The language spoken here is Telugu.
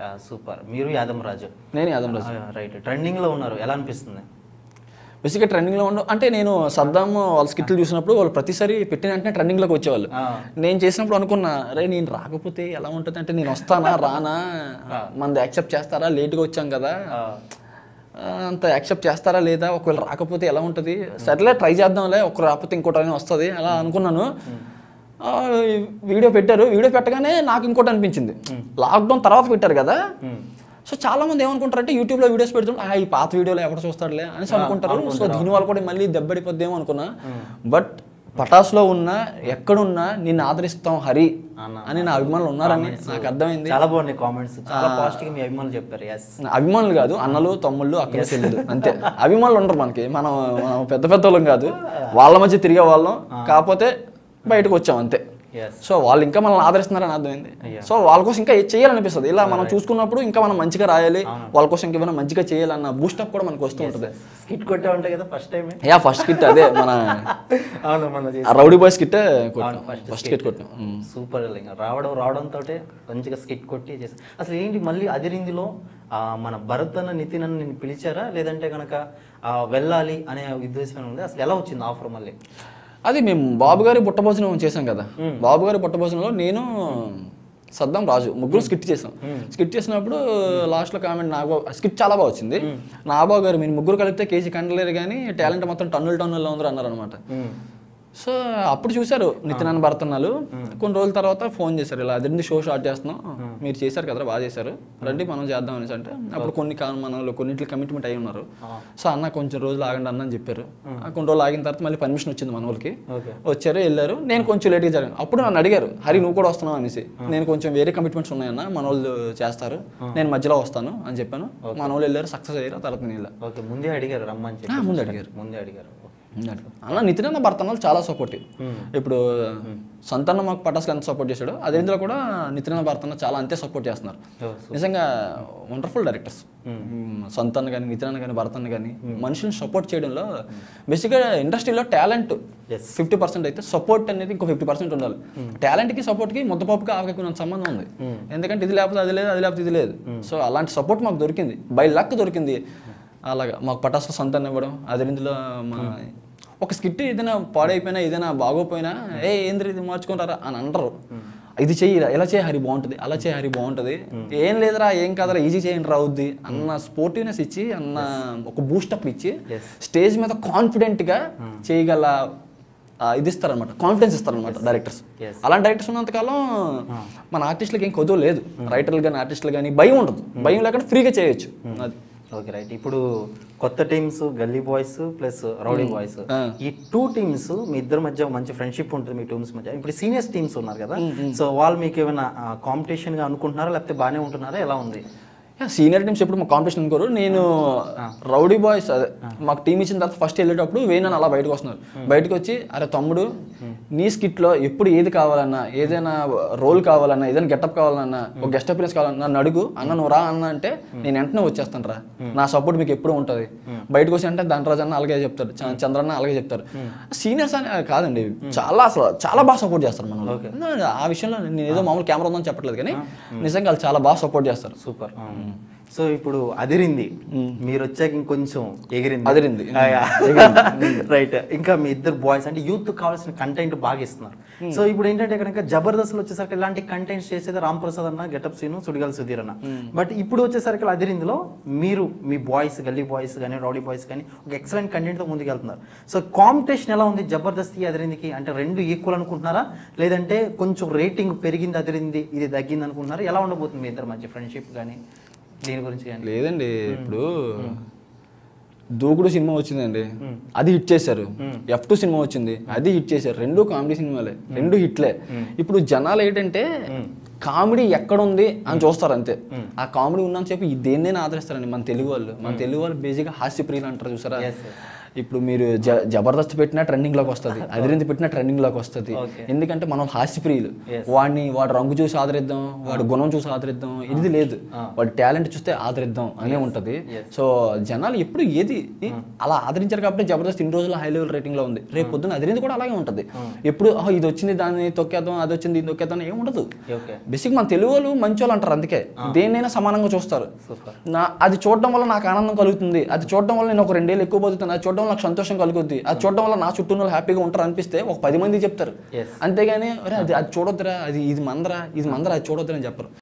సూపర్ మీరు యాదం రాజు నేను యాదవ్ రాజు రైట్ ట్రెండింగ్ లో ఉన్నారు ఎలా అనిపిస్తుంది బేసిక్గా ట్రెండింగ్లో ఉండు అంటే నేను సద్దాం వాళ్ళ స్కిట్లు చూసినప్పుడు వాళ్ళు ప్రతిసారి పెట్టిన వెంటనే ట్రెండింగ్లోకి వచ్చేవాళ్ళు ఆ, నేను చేసినప్పుడు అనుకున్నా అరే నేను రాకపోతే ఎలా ఉంటుంది అంటే నేను వస్తానా రానా మనది యాక్సెప్ట్ చేస్తారా లేట్గా వచ్చాం కదా ఆ, ఆ, అంత యాక్సెప్ట్ చేస్తారా లేదా ఒకవేళ రాకపోతే ఎలా ఉంటుంది సర్లే ట్రై చేద్దాంలే ఒకరు రాకపోతే ఇంకోటి అని వస్తుంది అలా అనుకున్నాను ఆ, ఈ వీడియో పెట్టారు వీడియో పెట్టగానే నాకు ఇంకోటి అనిపించింది లాక్డౌన్ తర్వాత పెట్టారు కదా ఉమ్, సో చాలా మంది ఏమనుకుంటారంటే యూట్యూబ్లో వీడియోస్ పెడుతుంటే "ఆ, ఈ పాత వీడియోలో ఎవరు చూస్తాడులే అనేసి అనుకుంటారు సో దీని వల్ల కూడా మళ్ళీ దెబ్బడిపోద్దేమో అనుకున్నా బట్ పటాస్లో ఉన్నా ఎక్కడున్నా నిన్ను ఆదరిస్తాం హరి అన్న. అని నా అభిమానులు ఉన్నారని నాకు అర్థమైంది చాలా బాగున్నాయి కామెంట్స్ చాలా పాజిటివ్ గా మీ అభిమానులు చెప్పారు ఎస్ అభిమానులు కాదు అన్నలు తమ్ముళ్ళు అక్కలు చెల్లెలు అంతే అభిమానులు ఉండరు మనకి మనం మనం పెద్ద పెద్ద వాళ్ళం కాదు వాళ్ళ మధ్య తిరిగే వాళ్ళం కాకపోతే బయటకు వచ్చాం అంతే ఎస్ సో వాళ్ళు ఇంకా మనల్ని ఆదరిస్తున్నారని అర్థమైంది సో వాళ్ళ కోసం ఇంకా చేయాలనిపిస్తుంది ఇలా మనం చూసుకున్నప్పుడు ఇంకా మనం మంచిగా రాయాలి వాళ్ళ కోసం ఇంకా ఏమైనా మంచిగా చేయాలన్న బూస్టప్ కూడా మనకు వస్తూ ఉంటుంది స్కిట్ కొట్టే ఉంటాయి కదా first time yeah first skit అదే మన అవును మన ఆ రౌడీ బాయ్స్ కిట్ కొట్టాం ఫస్ట్ ఫస్ట్ కిట్ కొట్టాం ఉమ్. సూపర్ ఇంకా రావడం రావడంతో మంచిగా స్కిట్ కొట్టి చేసి అసలు ఏంటి మళ్ళీ అదిరిందిలో ఆ, మన భరత్ అన్న నితిన్ అన్న నేను పిలిచారా లేదంటే కనుక వెళ్ళాలి అనే ఉద్దేశం ఉంది అసలు ఎలా వచ్చింది ఆఫర్ మళ్ళీ అది మేము బాబు గారి బుట్టభోజనం చేసాం కదా బాబు గారి బుట్టభోజనంలో నేను సద్దాం రాజు ముగ్గురు స్కిట్ చేసాం స్కిట్ చేసినప్పుడు లాస్ట్లో కామెంట్ నాగో స్కిట్ చాలా బాగా వచ్చింది నాగబాబు గారు మీరు ముగ్గురు కలిపితే కేజీ కండలేరు కానీ టాలెంట్ మొత్తం టన్నులు టన్నుల్లో ఉందరు అన్నారు అనమాట సో అప్పుడు చూశారు నితిన్ భరతన్నాలు కొన్ని రోజుల తర్వాత ఫోన్ చేశారు ఇలా అదింది షో స్టార్ట్ చేస్తున్నాం మీరు చేశారు కదా బాగా చేశారు రండి మనం చేద్దాం అనేసి అంటే అప్పుడు కొన్ని కా- మనలో కొన్నింటికి కమిట్మెంట్ అయి ఉన్నారు సో అన్న కొంచెం రోజులు ఆగండి అన్న అని చెప్పారు ఆ కొన్ని రోజులు ఆగిన తర్వాత మళ్ళీ పర్మిషన్ వచ్చింది మన వాళ్ళకి ఓకే వచ్చారు వెళ్ళారు నేను కొంచెం లేట్గా జరిగాను అప్పుడు నన్ను అడిగారు హరి నువ్వు కూడా వస్తున్నావు అనేసి నేను కొంచెం వేరే కమిట్మెంట్స్ ఉన్నాయన్న మన వాళ్ళు చేస్తారు నేను మధ్యలో వస్తాను అని చెప్పాను మన వాళ్ళు వెళ్ళారు సక్సెస్ అయ్యారు ఆ తర్వాత నేను వెళ్ళా ఓకే ముందే అడిగారు రమ్మని చెప్పి ఆ, ముందే అడిగారు. ముందే అడిగారు అన్న నితిన్ అన్న భర్తనాలు చాలా సపోర్టివ్ ఇప్పుడు సంతానం మాకు పటాస్కి ఎంత సపోర్ట్ చేశాడో అదే ఇందులో కూడా నితిన్ అన్న భర్తన చాలా అంతే సపోర్ట్ చేస్తున్నారు ఓ, నిజంగా వండర్ఫుల్ డైరెక్టర్స్ సంతాన్ కానీ నితిన్ అన్న కానీ భరతన్ కానీ మనుషుల్ని సపోర్ట్ చేయడంలో బేసిక్గా ఇండస్ట్రీలో టాలెంట్ Yes. ఫిఫ్టీ పర్సెంట్ అయితే సపోర్ట్ అనేది ఇంకో ఫిఫ్టీ పర్సెంట్ ఉండాలి టాలెంట్కి సపోర్ట్కి ముద్దపప్పుకి ఆవకి సంబంధం ఉంది ఎందుకంటే ఇది లేకపోతే అది లేదు అది లేకపోతే ఇది లేదు సో అలాంటి సపోర్ట్ మాకు దొరికింది బై లక్ దొరికింది అలాగా మాకు పటాస్లో సంతానం ఇవ్వడం అదే ఇందులో మా ఒక స్కిట్ ఏదైనా పాడైపోయినా ఏదైనా బాగోపోయినా ఏ ఏంద్ర ఇది మార్చుకుంటారా అని అంటారు ఇది చెయ్యిరా ఇలా చేయి హరి బాగుంటుంది అలా చేయి హరి బాగుంటుంది ఏం లేదురా ఏం కాదురా ఈజీ చేయండి రావుద్ది అన్న స్పోర్టివ్నెస్ ఇచ్చి అన్న ఒక బూస్టప్ ఇచ్చి Yes. స్టేజ్ మీద కాన్ఫిడెంట్గా చేయగల ఆ, ఇది ఇస్తారనమాట కాన్ఫిడెన్స్ ఇస్తారనమాట డైరెక్టర్స్ Yes. అలాంటి డైరెక్టర్స్ ఉన్నంతకాలం మన ఆర్టిస్టులకి ఏం కొదువు లేదు రైటర్లు కానీ ఆర్టిస్టులు కానీ భయం ఉండదు భయం లేకుండా ఫ్రీగా చేయొచ్చు అది ఓకే రైట్ ఇప్పుడు కొత్త teams Gully boys plus rowdy boys ఈ టూ టీమ్స్ మీ ఇద్దరి మధ్య మంచి ఫ్రెండ్షిప్ ఉంటుంది మీ టీమ్స్ మధ్య ఇప్పుడు సీనియర్స్ టీమ్స్ ఉన్నారు కదా సో వాళ్ళు మీకు ఏమైనా కాంపిటీషన్ గా అనుకుంటున్నారా లేకపోతే బాగానే ఉంటున్నారా ఎలా ఉంది సీనియర్ టీమ్స్ ఎప్పుడు మా కాంపిటీషన్ అనుకోరు నేను రౌడీ బాయ్స్ అదే మాకు టీం ఇచ్చిన తర్వాత ఫస్ట్ వెళ్ళేటప్పుడు వేణని అలా బయటకు వస్తున్నారు బయటకు వచ్చి అరే తమ్ముడు నీ స్కిట్లో ఎప్పుడు ఏది కావాలన్నా ఏదైనా రోల్ కావాలన్నా ఏదైనా గెటప్ కావాలన్నా ఒక గెస్ట్ అపీరెన్స్ కావాలన్నా నన్ను అడుగు అన్న నువ్వు రా అన్న అంటే నేను వెంటనే వచ్చేస్తాను రా నా సపోర్ట్ మీకు ఎప్పుడు ఉంటుంది బయటకు వచ్చి అంటే ధనరాజ్ అన్న అలాగే చెప్తారు చ- చంద్రన్న అలాగే చెప్తారు సీనియర్స్ అని కాదండి చాలా అసలు చాలా బాగా సపోర్ట్ చేస్తారు మనం ఆ విషయంలో నేను ఏదో మామూలు కెమెరా ఉందని చెప్పట్లేదు కానీ నిజంగా వాళ్ళు చాలా బాగా సపోర్ట్ చేస్తారు సూపర్ సో ఇప్పుడు అదిరింది మీరు వచ్చాక ఇంకొంచెం ఎగిరింది అదిరింది. రైట్ ఇంకా మీ ఇద్దరు బాయ్స్ అంటే యూత్ కావాల్సిన కంటెంట్ బాగా ఇస్తున్నారు సో ఇప్పుడు ఏంటంటే కనుక జబర్దస్త్ వచ్చేసరికి ఇలాంటి కంటెంట్స్ చేసేది రామ్ ప్రసాద్ అన్న గెటప్ సీను సుడిగాలి సుధీర్ అన్న బట్ ఇప్పుడు వచ్చేసరికి అదిరిందిలో మీరు మీ బాయ్స్ గల్లీ బాయ్స్ కానీ రౌడీ బాయ్స్ కానీ ఒక ఎక్సలెంట్ కంటెంట్తో ముందుకెళ్తున్నారు సో కాంపిటీషన్ ఎలా ఉంది జబర్దస్త్కి అదిరిందికి అంటే రెండు ఈక్వల్ అనుకుంటున్నారా లేదంటే కొంచెం రేటింగ్ పెరిగింది అదిరింది ఇది తగ్గింది అనుకుంటున్నారా ఎలా ఉండబోతుంది మీ ఇద్దరు మధ్య ఫ్రెండ్షిప్ కానీ దీని గురించి కానీ లేదండి ఇప్పుడు దూకుడు సినిమా వచ్చిందండి అది హిట్ చేశారు ఎఫ్ టూ సినిమా వచ్చింది అది హిట్ చేశారు రెండు కామెడీ సినిమాలే రెండు హిట్లే ఇప్పుడు జనాలు ఏంటంటే కామెడీ ఎక్కడ ఉంది అని చూస్తారు అంతే ఆ కామెడీ ఉన్నంత చెప్పి దేన్నైనా ఆదరిస్తారండి మన తెలుగు వాళ్ళు మన తెలుగు వాళ్ళు బేసిక్గా హాస్య ప్రియులు అంటారు చూసారా Yes, yes. ఇప్పుడు మీరు జ- జబర్దస్త్ పెట్టినా ట్రెండింగ్ లోకి వస్తుంది అదిరింది పెట్టినా ట్రెండింగ్ లోకి వస్తుంది Okay. ఎందుకంటే మనం హాస్యప్రియులు Yes. వాడిని వాడు రంగు చూసి ఆదరిద్దాం వాడు గుణం చూసి ఆదరిద్దాం ఇది లేదు వాడి టాలెంట్ చూస్తే ఆదరిద్దాం అనే ఉంటది సో జనాలు ఎప్పుడు ఏది ఈ- అలా ఆదరించారు కాబట్టి జబర్దస్త్ ఇన్ని రోజులు హై లెవెల్ రేటింగ్ లో ఉంది రేపు పొద్దున్న అదిరింది కూడా అలాగే ఉంటది ఎప్పుడు "ఆహ్, ఇది వచ్చింది దాన్ని తొక్కేద్దాం అది వచ్చింది ఇది తొక్కేద్దాం ఏం ఉండదు ఓకే బేసిక్ మన తెలుగు వాళ్ళు మంచి వాళ్ళు అంటారు అందుకే దేన్నైనా సమానంగా చూస్తారు సూపర్ నా అది చూడడం వల్ల నాకు ఆనందం కలుగుతుంది అది చూడడం వల్ల నేను ఒక రెండేళ్ళు ఎక్కువ బతుకుతాను అది చూడడం వల్ల నాకు సంతోషం కలుగుద్ది అది చూడడం వల్ల నా చుట్టూ ఉన్న వాళ్ళు హ్యాపీగా ఉంటారు అనిపిస్తే ఒక పది మంది చెప్తారు Yes. అంతేగాని "అరే, అది అది చూడొద్దురా అది ఇది మందరా ఇది మందరా అది చూడొద్దురా అని చెప్పరు